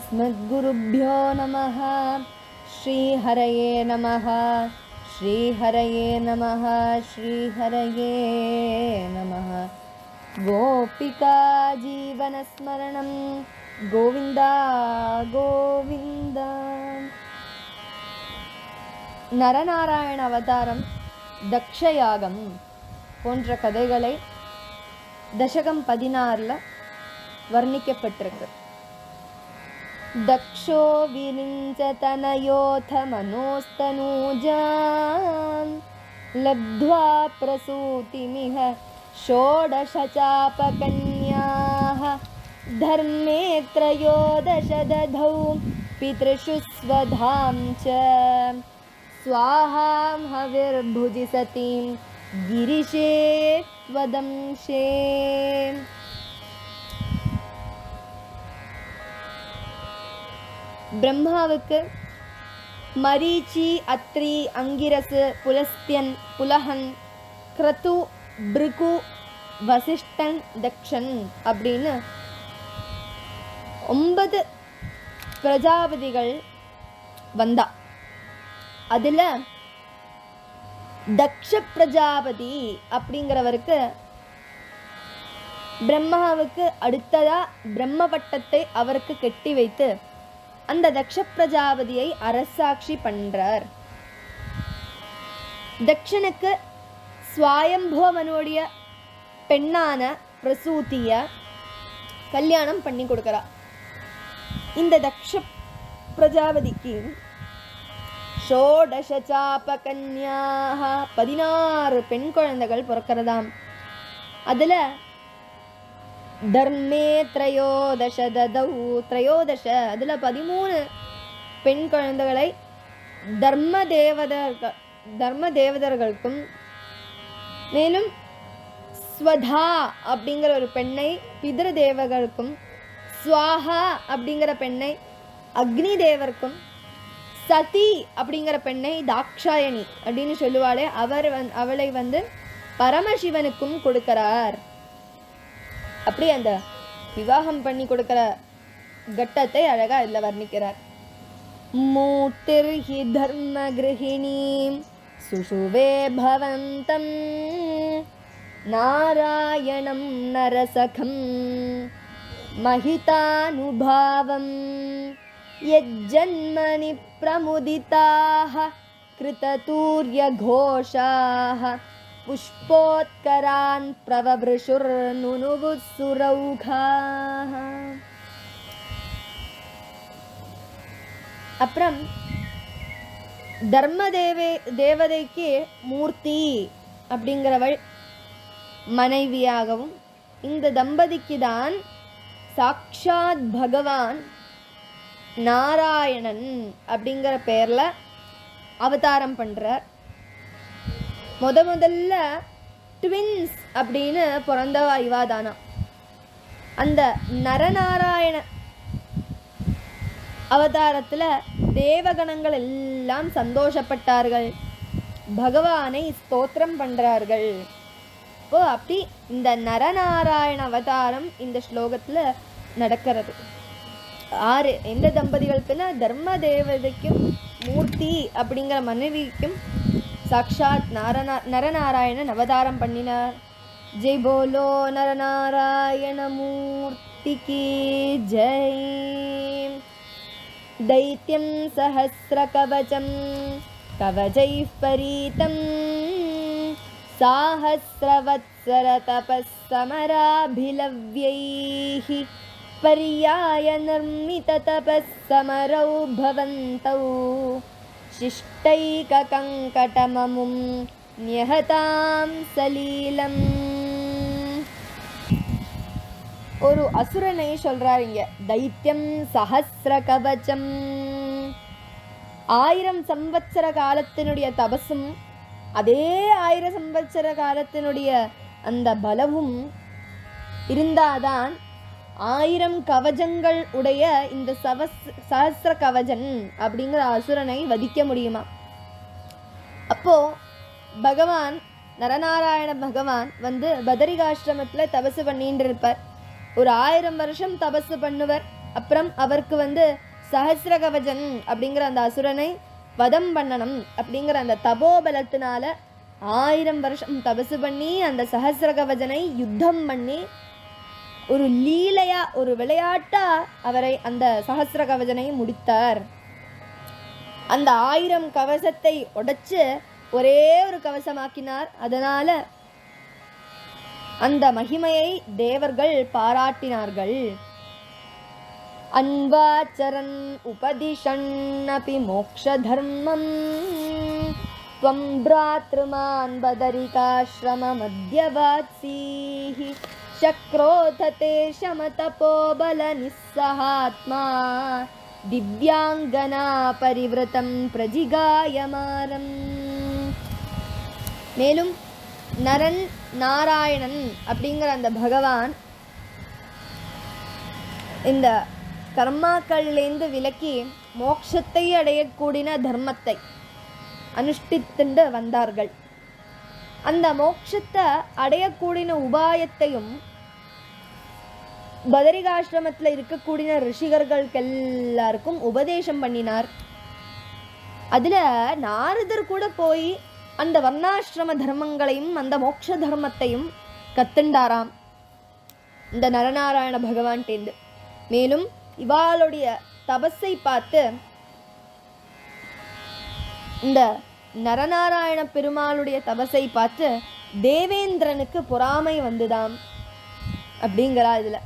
अस्मद्गुरुभ्यो नमः श्रीहरये नमः श्रीहरये नमः श्रीहरये नमः गोपिका जीवनस्मरणं गोविन्द गोविन्द நரநாராயண அவதாரம் தக்ஷயாகம் போன்ற கதைகளை தசகம் பதினாறில் வர்ணிக்கப்பட்டிருக்கு दक्षो विरिञ्चतनयोऽथ मनोस्तनूजान् लब्ध्वा प्रसूतिमिह षोडशचापकन्याः धर्मे त्रयोदश दधौ पितृषु स्वधां च स्वाहां हविर्भुजि सतीं गिरिशे त्वदंशे பிரம்மாவுக்கு மரீச்சி அத்ரி அங்கிரசு புலஸ்தியன் புலஹன் கிரது பிருகு வசிஷ்டன் தக்ஷன் அப்படின்னு ஒன்பது பிரஜாபதிகள் வந்தா அதுல தக்ஷ பிரஜாபதி அப்படிங்கிறவருக்கு பிரம்மாவுக்கு அடுத்ததா பிரம்ம பட்டத்தை அவருக்கு கெட்டி வைத்து அந்த தக்ஷ பிரஜாபதியை அரசாட்சி பண்றார் தக்ஷனுக்கு சுவாயம்புவமனுடைய பெண்ணான பிரசூதிய கல்யாணம் பண்ணி கொடுக்கறா இந்த தக்ஷ பிரஜாபதிக்கு ஷோடச சாப கன்யாக பதினாறு பெண் குழந்தைகள் பிறக்கிறதாம் அதுல தர்மே திரையோதச ததௌ திரையோதச அதில் பதிமூணு பெண் குழந்தைகளை தர்ம தேவதர்கள் தர்ம தேவதர்களுக்கும் மேலும் ஸ்வதா அப்படிங்கிற ஒரு பெண்ணை பிதிரு தேவர்களுக்கும் ஸ்வாஹா அப்படிங்கிற பெண்ணை அக்னி தேவருக்கும் சதி அப்படிங்கிற பெண்ணை தாக்ஷாயணி அப்படின்னு சொல்லுவாளே அவர் வந் அவளை வந்து பரமசிவனுக்கும் கொடுக்கிறார் அப்படி அந்த விவாகம் பண்ணி கொடுக்கிற கட்டத்தை அழகா இதுல வர்ணிக்கிறார் மூர்த்திர்ஹி தர்ம கிரகிணீம் சுஷுவே பவந்தம் நாராயணம் நரசகம் महितानुभावं यज्जन्मनि प्रमुदिताः कृततूर्यघोषाः पुष्पोत्करान् प्रवभृशुर्नुनुवुः सुरौघाः அப்புறம் தர்ம தேவே தேவதைக்கு மூர்த்தி அப்படிங்கிறவள் மனைவியாகவும் இந்த தம்பதிக்கு தான் சாக்ஷாத் பகவான் நாராயணன் அப்படிங்கிற பேரில் அவதாரம் பண்ணுறார் முத முதல்ல ட்வின்ஸ் அப்படின்னு பிறந்தவா இவாதானா அந்த நரநாராயண அவதாரத்தில் தேவகணங்கள் எல்லாம் சந்தோஷப்பட்டார்கள் பகவானை ஸ்தோத்திரம் பண்ணுறார்கள் இப்போ அப்படி இந்த நரநாராயண அவதாரம் இந்த ஸ்லோகத்தில் நடக்கிறது ஆறு எந்த தம்பதிகளுக்குன்னா தர்ம தேவதைக்கும் மூர்த்தி அப்படிங்கிற மனைவிக்கும் சாக்ஷாத் நாரணா நரநாராயணன் அவதாரம் பண்ணினார் ஜெய் போலோ நரநாராயண மூர்த்திக்கு ஜெய் दैत्यं सहस्रकवचं कवचैः परीतं साहस्रवत्सरतपःसमराभिलव्यैः पर्यायनिर्मिततपःसमरौ भवन्तौ शिष्टैककङ्कटममुं न्यहतां सलीलम् ஒரு அசுரனை சொல்றார் இங்க தைத்தியம் சஹஸ்ர கவச்சம் ஆயிரம் சம்பத்சர காலத்தினுடைய தபசும் அதே ஆயிரம் சம்பத்சர காலத்தினுடைய அந்த பலவும் இருந்தாதான் ஆயிரம் கவஜங்கள் உடைய இந்த சவஸ் சஹஸ்ர கவஜன் அப்படிங்கிற அசுரனை வதிக்க முடியுமா அப்போ பகவான் நரநாராயண பகவான் வந்து பதரிகாசிரமத்தில் தபசு பண்ணிட்டு இருப்பார் ஒரு ஆயிரம் வருஷம் தபசு பண்ணுவர் அப்புறம் அவருக்கு வந்து சஹசிரகவஜன் அப்படிங்கிற அந்த அசுரனை வதம் பண்ணணும் அப்படிங்கிற அந்த தபோபலத்தினால ஆயிரம் வருஷம் தபசு பண்ணி அந்த சஹசிரகவஜனை யுத்தம் பண்ணி ஒரு லீலையா ஒரு விளையாட்டா அவரை அந்த சஹசிரகவஜனை முடித்தார் அந்த ஆயிரம் கவசத்தை உடைச்சு ஒரே ஒரு கவசமாக்கினார் அதனால அந்த மகிமையை தேவர்கள் பாராட்டினார்கள் அன்வாச்சரன் உபதிஷன்னபி மோக்ஷதர்மம் त्वं भ्रातृमान् बदरिकाश्रममध्यवात्सीः शक्रोथ ते शमतपोबलनिस्सहात्मा दिव्याङ्गना परिवृतं प्रजिगायमानम् மேலும் நரன் நாராயணன் அப்படிங்கிற அந்த பகவான் இந்த கர்மாக்கள்லேருந்து விலக்கி மோட்சத்தை அடையக்கூடிய தர்மத்தை அனுஷ்டித்துண்டு வந்தார்கள் அந்த மோட்சத்தை அடையக்கூடிய உபாயத்தையும் பதரிகாசிரமத்தில் இருக்கக்கூடிய ரிஷிகர்களுக்கு எல்லாருக்கும் உபதேசம் பண்ணினார் அதில் நாரதர் கூட போய் அந்த வர்ணாசிரம தர்மங்களையும் அந்த மோட்ச தர்மத்தையும் கத்துண்டாராம் இந்த நரநாராயண பகவான்டேந்து மேலும் இவாளுடைய தபஸை பார்த்து இந்த நரநாராயண பெருமாளுடைய தபஸை பார்த்து தேவேந்திரனுக்கு பொறாமை வந்துதாம் அப்படிங்கிறா இதுல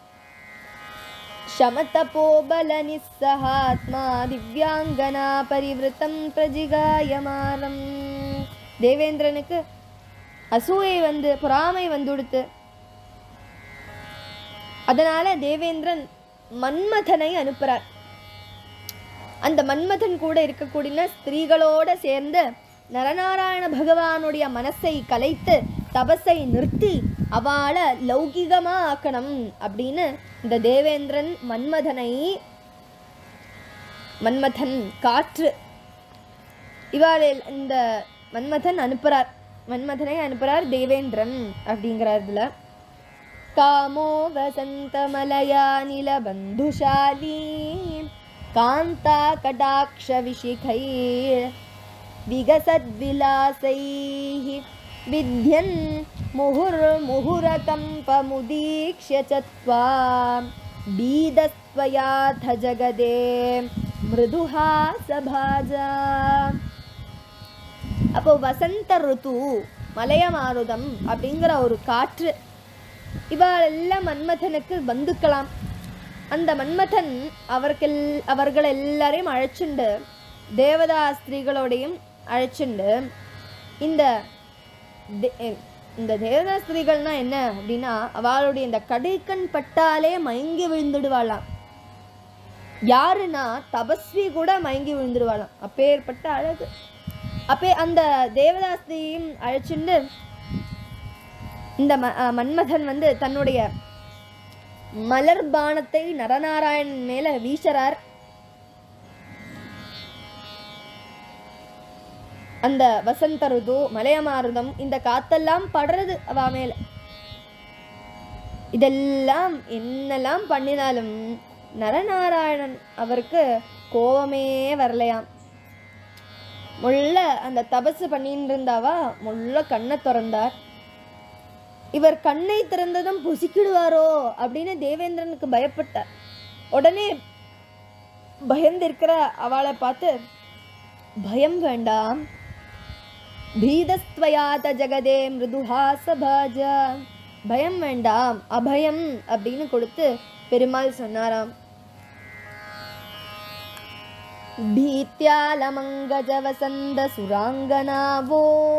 शमतपोबल निस्सहात्मा दिव्याङ्गना परिवृतं பிரஜிகாயமானம் தேவேந்திரனுக்கு அசூயை வந்து பொறாமை வந்துடுத்து அதனால தேவேந்திரன் மன்மதனை அனுப்புறார் அந்த மன்மதன் கூட இருக்கக்கூடிய ஸ்திரீகளோட சேர்ந்து நரநாராயண பகவானுடைய மனசை கலைத்து தபஸை நிறுத்தி அவளை லௌகிகமா ஆக்கணும் அப்படின்னு இந்த தேவேந்திரன் மன்மதனை மன்மதன் காற்று இவாளில் இந்த மன்மதன் அனுப்புறார் மன்மதனை அனுப்புறார் தேவேந்திரன் அப்படிங்கிறார் இதுல कामो वसन्तमलयानिलबन्धुशाली कान्ताकटाक्षविशिखैर्विगसद्विलासैः विध्यन् मुहुर्मुहुरकम्पमुदीक्ष्य च त्वां बीदस्त्वयाथ जगदे மிருதுஹாசபாஜா அப்போ வசந்த ருத்து மலையமாருதம் அப்படிங்கிற ஒரு காற்று இவாளெல்லாம் மன்மதனுக்கு பந்துக்கலாம் அந்த மன்மதன் அவர்கள் அவர்கள் எல்லாரையும் அழைச்சுண்டு தேவதா ஸ்திரீகளோடையும் அழைச்சுண்டு இந்த தே- இந்த தேவதா ஸ்திரீகள்னா என்ன அப்படின்னா அவளுடைய இந்த கடைக்கண் பட்டாலே மயங்கி விழுந்துடுவாளாம் யாருன்னா தபஸ்வி கூட மயங்கி விழுந்துடுவாளாம் அப்பேற்பட்ட அழகு அப்பே அந்த தேவதாஸ்தியையும் அழைச்சுண்டு இந்த ம அஹ் மன்மதன் வந்து தன்னுடைய மலர் பானத்தை நரநாராயணன் மேல வீசறார் அந்த வசந்த ருது மலையமாருதம் இந்த காத்தெல்லாம் படுறது அவ மேல இதெல்லாம் என்னெல்லாம் பண்ணினாலும் நரநாராயணன் அவருக்கு கோவமே வரலையாம் முள்ள அந்த தபசு பண்ணிட்டு இருந்தாவா முள்ள கண்ணை திறந்தார் இவர் கண்ணை திறந்ததும் புசிக்கிடுவாரோ அப்படின்னு தேவேந்திரனுக்கு பயப்பட்டார் உடனே பயந்திருக்கிற அவளை பார்த்து பயம் வேண்டாம் பீதஸ்துவயாத ஜெகதே மிருதுஹாசபாஜா பயம் வேண்டாம் அபயம் அப்படின்னு கொடுத்து பெருமாள் சொன்னாராம் भीत्यालमङ्गजवसन्दसुराङ्गनावो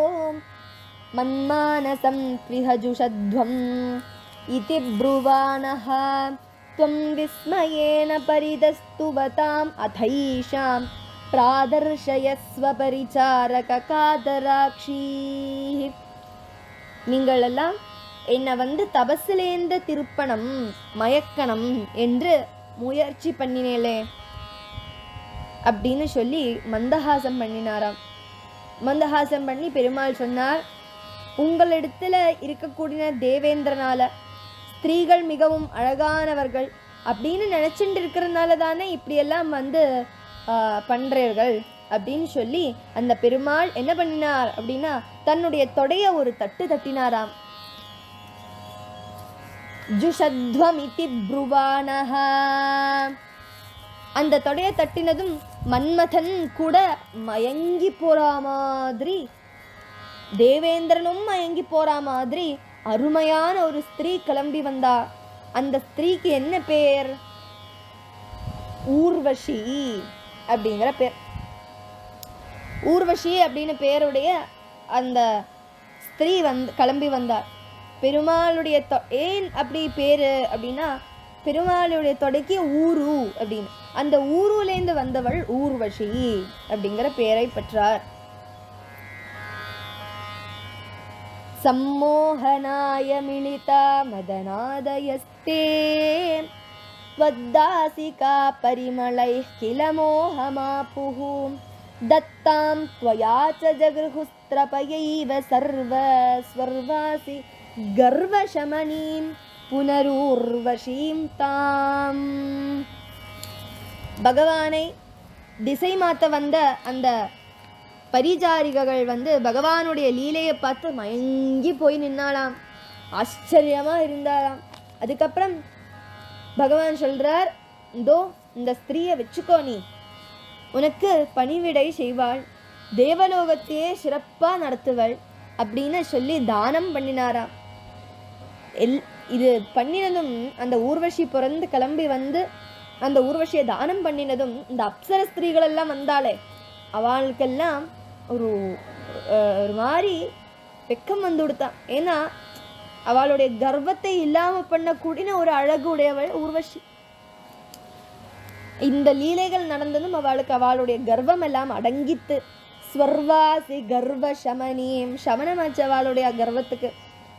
मन्मानसं त्रिहजुषध्वम् इति ब्रुवाणः त्वं विस्मयेन परिदस्तुवताम् अथैषां प्रादर्शयस्व परिचारककादराक्षी நீங்களெல்லாம் என்னை வந்து தபசிலேந்த திருப்பணம் மயக்கணும் என்று முயற்சி பண்ணினேலே அப்படின்னு சொல்லி மந்தஹாசம் பண்ணினாராம் மந்தஹாசம் பண்ணி பெருமாள் சொன்னார் உங்களிடத்துல இருக்கக்கூடிய தேவேந்திரனால ஸ்திரீகள் மிகவும் அழகானவர்கள் அப்படின்னு நினச்சிட்டு இருக்கிறதுனால தானே இப்படியெல்லாம் வந்து ஆஹ், பண்றீர்கள் அப்படின்னு சொல்லி அந்த பெருமாள் என்ன பண்ணினார் அப்படின்னா தன்னுடைய தொடைய ஒரு தட்டு தட்டினாராம் ஜுஷத்வமிதி ப்ருவானஹ அந்த தொடைய தட்டினதும் மன்மதன் கூட மயங்கி போறா மாதிரி தேவேந்திரனும் மயங்கி போறா மாதிரி அருமையான ஒரு ஸ்திரீ கிளம்பி வந்தா அந்த ஸ்திரீக்கு என்ன பேர் ஊர்வஷி அப்படிங்கிற பேர் ஊர்வஷி அப்படின்னு பேருடைய அந்த ஸ்திரீ வந்து கிளம்பி வந்தார் பெருமாளுடைய தொ ஏன் அப்படி பேர் அப்படின்னா பெருமாளுடைய தொடைக்கு ஊரு அப்படின்னு அந்த ஊருலேருந்து வந்தவள் ஊர்வஷி அப்படிங்கிற பெயரை பெற்றார் सम्मोहनाय मिलिता मदनादयस्ते त्वद्दासिका परिमलैः किल मोहमापुः दत्तां त्वया च जगृहुस्त्रपयैव सर्व स्वर्वासि गर्वशमनीं पुनरूर्वशीं ताम् பகவானை திசை மாற்ற வந்த அந்த பரிஜாரிகள் வந்து பகவானுடைய லீலையை பார்த்து மயங்கி போய் நின்னாளாம் ஆச்சரியமாக இருந்தாளாம் அதுக்கப்புறம் பகவான் சொல்றார் இதோ இந்த ஸ்திரீயை வச்சுக்கோ நீ உனக்கு பணிவிடை செய்வாள் தேவலோகத்தையே சிறப்பாக நடத்துவள் அப்படின்னு சொல்லி தானம் பண்ணினாராம் எல் இது பண்ணினதும் அந்த ஊர்வஷி பிறந்து கிளம்பி வந்து அந்த ஊர்வசியை தானம் பண்ணினதும் இந்த அப்சர ஸ்திரீகளெல்லாம் வந்தாளே அவளுக்கெல்லாம் ஒரு அஹ், ஒரு மாதிரி வெக்கம் வந்து கொடுத்தான் ஏன்னா அவளுடைய கர்வத்தை இல்லாமல் பண்ணக்கூடிய ஒரு அழகு உடையவள் ஊர்வஷி இந்த லீலைகள் நடந்ததும் அவளுக்கு அவளுடைய கர்வம் எல்லாம் அடங்கித்து ஸ்வர்வாசி கர்வ சமனியம் சமனமாச்சு அவளுடைய கர்வத்துக்கு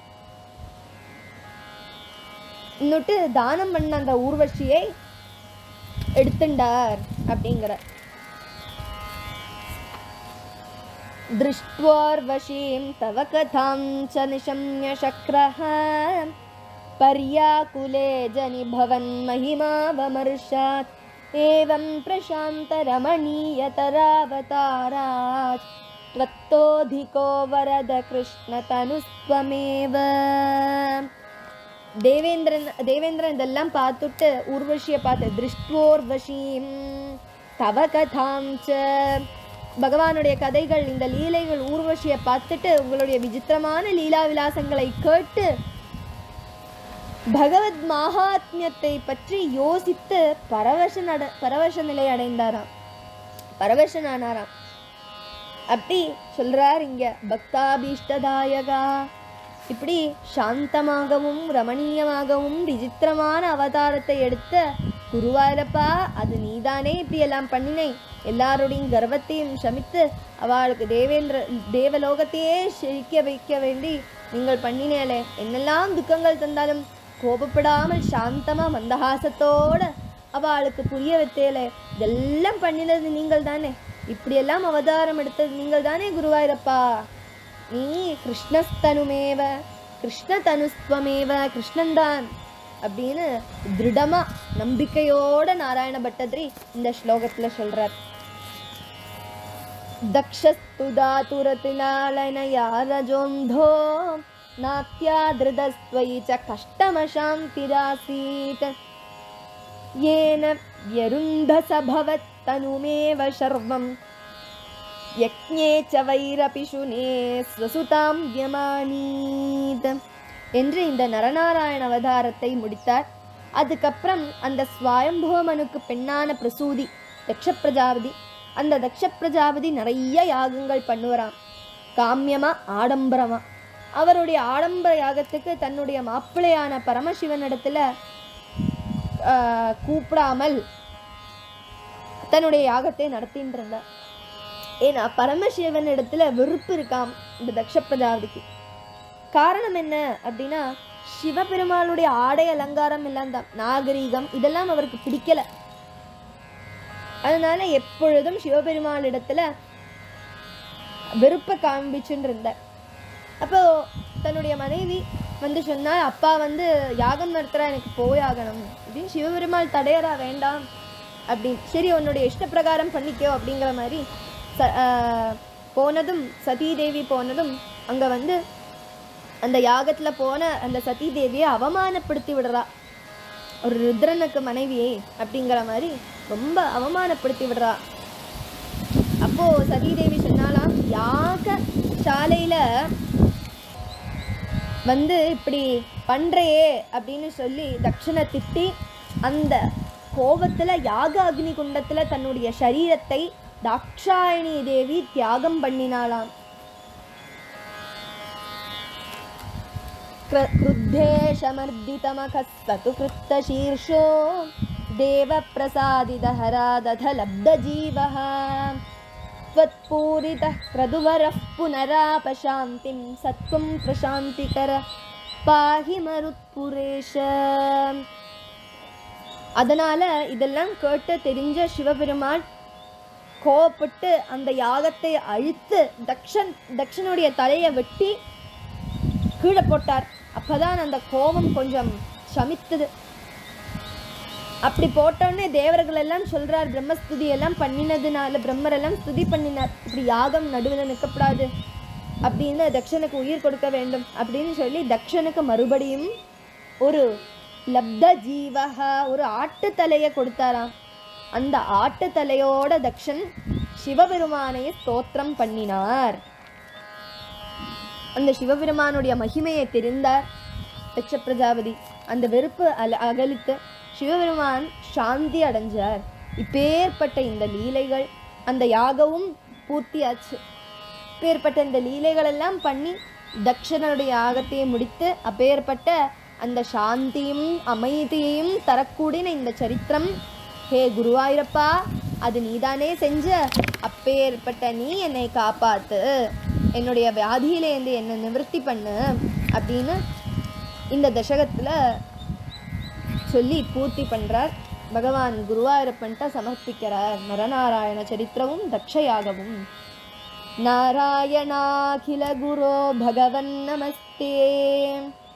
இன்னொட்டு தானம் பண்ண அந்த ஊர்வஷியை எடுத்துண்டார் அப்படிங்கிற दृष्ट्वोर्वशीं तव कथां च निशम्य शक्रः पर्याकुले जनिभवन्महिमावमर्शात् एवं प्रशान्तरमणीयतरावतारात् त्वत्तोऽधिको वरद कृष्णतनुस्त्वमेव தேவேந்திரன் தேவேந்திரன் இதெல்லாம் பார்த்துட்டு ஊர்வஷியை பார்த்து திருஷ்டுவோர்வஷீம் தவ கதாம் ச பகவானுடைய கதைகள் இந்த லீலைகள் ஊர்வஷியை பார்த்துட்டு உங்களுடைய விசித்திரமான லீலா விலாசங்களை கேட்டு பகவத் மகாத்மியத்தை பற்றி யோசித்து பரவச நட பரவச நிலை அடைந்தாராம் பரவசனானாராம் அப்படி சொல்றார் இங்க பக்தாபீஷ்டதாயகா இப்படி சாந்தமாகவும் ரமணீயமாகவும் விசித்திரமான அவதாரத்தை எடுத்த குருவாயிரப்பா அது நீதானே இப்படி எல்லாம் பண்ணினை எல்லாருடையும் கர்வத்தையும் சமித்து அவளுக்கு தேவேந்திர தேவலோகத்தையே செழிக்க வைக்க வேண்டி நீங்கள் பண்ணினேலே என்னெல்லாம் துக்கங்கள் தந்தாலும் கோபப்படாமல் சாந்தமா மந்தஹாசத்தோட அவளுக்கு புரிய வைத்தேலே இதெல்லாம் பண்ணினது நீங்கள் தானே இப்படியெல்லாம் அவதாரம் எடுத்தது நீங்கள் தானே குருவாயிரப்பா நீ கிருஷ்ணஸ்தனுமேவ கிருஷ்ணதனுஸ்துவமேவ கிருஷ்ணன்தான் அப்படின்னு திருடமா நம்பிக்கையோட நாராயண பட்டதிரி இந்த ஸ்லோகத்துல சொல்றார் दक्षस्तु दातुरतिलालनया रजोन्धो नात्यादृतस्त्वयि च कष्टमशान्तिरासीत् येन व्यरुन्धस भवत्तनुमेव शर्वं யக்ஞே ச வைரபிஷுனே ஸ்வசுதாம் வியமானீத் என்று இந்த நரநாராயண அவதாரத்தை முடித்தார் அதுக்கப்புறம் அந்த ஸ்வயம்புவமனுக்கு பெண்ணான பிரசூதி தக்ஷ பிரஜாபதி அந்த தக்ஷ பிரஜாபதி நிறைய யாகங்கள் பண்ணுவராம் காமியமா ஆடம்பரமா அவருடைய ஆடம்பர யாகத்துக்கு தன்னுடைய மாப்பிள்ளையான பரமசிவனிடத்துல ஆஹ், கூப்பிடாமல் தன்னுடைய யாகத்தை நடத்தின்னு இருந்தார் ஏன்னா பரமசிவன் இடத்துல வெறுப்பு இருக்காம் இந்த தக்ஷ பிரஜாபதிக்கு காரணம் என்ன அப்படின்னா சிவபெருமானுடைய ஆடை அலங்காரம் எல்லாம் தான் நாகரீகம் இதெல்லாம் அவருக்கு பிடிக்கல அதனால எப்பொழுதும் சிவபெருமாள் இடத்துல வெறுப்பை காண்பிச்சுன்னு இருந்தார் அப்போ தன்னுடைய மனைவி வந்து சொன்னால் அப்பா வந்து யாகம் நடத்துகிறா எனக்கு போயாகணும் அப்படின்னு சிவபெருமாள் தடையறா வேண்டாம் அப்படின்னு சரி உன்னுடைய இஷ்ட பிரகாரம் பண்ணிக்கோ அப்படிங்கிற மாதிரி ச ஆஹ் போனதும் சதீதேவி போனதும் அங்கே வந்து அந்த யாகத்தில் போன அந்த சதீதேவியை அவமானப்படுத்தி விடுறா ஒரு ருத்ரனுக்கு மனைவியே அப்படிங்கிற மாதிரி ரொம்ப அவமானப்படுத்தி விடுறா அப்போ சதீதேவி சொன்னாலாம் யாக சாலையில வந்து இப்படி பண்றையே அப்படின்னு சொல்லி தட்சணை திட்டி அந்த கோபத்துல யாக அக்னி குண்டத்துல தன்னுடைய சரீரத்தை தாக்ஷாயணி தேவி தியாகம் பண்ணினாளாம் क्र- क्रुद्धेशमर्दितमखस्तु कृत्तशीर्षो देवप्रसादितहरादथ लब्धजीवः त्वत्पूरितः क्रदुवरः पुनरापशान्तिं सत्त्वं प्रशान्तिकर पाहि मरुत्पुरेश அதனால இதெல்லாம் கேட்டு தெரிஞ்ச சிவபெருமான் கோவப்பட்டு அந்த யாகத்தை அழித்து தக்ஷன் தக்ஷனுடைய தலையை வெட்டி கீழே போட்டார் அப்பதான் அந்த கோபம் கொஞ்சம் சமித்தது அப்படி போட்டோடனே தேவர்கள் எல்லாம் சொல்றார் பிரம்மஸ்துதி எல்லாம் பண்ணினதுனால பிரம்மர் எல்லாம் ஸ்துதி பண்ணினார் இப்படி யாகம் நடுவில் நிற்கக்கூடாது அப்படின்னு தக்ஷனுக்கு உயிர் கொடுக்க வேண்டும் அப்படின்னு சொல்லி தக்ஷனுக்கு மறுபடியும் ஒரு லப்த ஜீவக ஒரு ஆட்டுத்தலையை கொடுத்தாராம் அந்த ஆட்டுத்தலையோட தக்ஷன் சிவபெருமானையை ஸ்தோத்திரம் பண்ணினார் அந்த சிவபெருமானுடைய மகிமையை தெரிந்தார் தட்ச பிரஜாபதி அந்த வெறுப்பு அல அகலித்து சிவபெருமான் சாந்தி அடைஞ்சார் இப்பேற்பட்ட இந்த லீலைகள் அந்த யாகவும் பூர்த்தியாச்சு இப்பேற்பட்ட இந்த லீலைகள் எல்லாம் பண்ணி தக்ஷனுடைய யாகத்தை முடித்து அப்பேற்பட்ட அந்த சாந்தியும் அமைதியையும் தரக்கூடிய இந்த சரித்திரம் ஹே குருவாயூரப்பா அது நீதானே செஞ்ச அப்பேற்பட்ட நீ என்னை காப்பாத்து என்னுடைய வியாதியிலேருந்து என்னை நிவர்த்தி பண்ணு அப்படின்னு இந்த தசகத்தில் சொல்லி பூர்த்தி பண்ணுறார் பகவான் குருவாயூரப்பன்ட்ட சமர்ப்பிக்கிறார் நரநாராயண சரித்திரமும் தக்ஷயாகவும் நாராயணாகில குரோ பகவன் நமஸ்தே